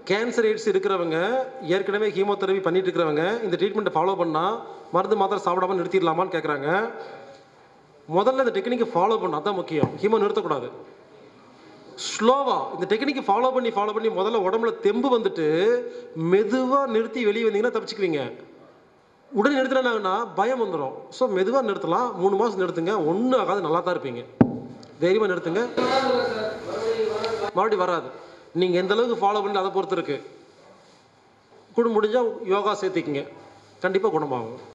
cancer AIDS இருக்கிறவங்க ஏற்கனவே chemotherapy பண்ணிட்டு இருக்கிறவங்க இந்த ட்ரீட்மெண்ட்டை ஃபாலோ பண்ணால் மருந்து மாத்திரை சாப்பிடாம நிறுத்திடலாமான்னு கேட்குறாங்க முதல்ல இந்த டெக்னிக்கை ஃபாலோ பண்ண அதான் முக்கியம் ஹீமோ நிறுத்தக்கூடாது ஸ்லோவாக இந்த டெக்னிக்கை ஃபாலோ பண்ணி ஃபாலோ பண்ணி முதல்ல உடம்புல தெம்பு வந்துட்டு மெதுவாக நிறுத்தி வெளியே வந்தீங்கன்னா தப்பிச்சுக்குவீங்க உடனே நிறுத்தினாங்கன்னா பயம் வந்துடும் ஸோ மெதுவாக நிறுத்தலாம் மூணு மாதம் நிறுத்துங்க ஒன்றும் ஆகாது நல்லா தான் இருப்பீங்க தைரியமாக நிறுத்துங்க மறுபடியும் வராது நீங்கள் எந்த அளவுக்கு ஃபாலோ பண்ணி அதை பொறுத்து இருக்கு குடு முடிஞ்சால் யோகா சேர்த்திக்கிங்க கண்டிப்பாக குணமாகும்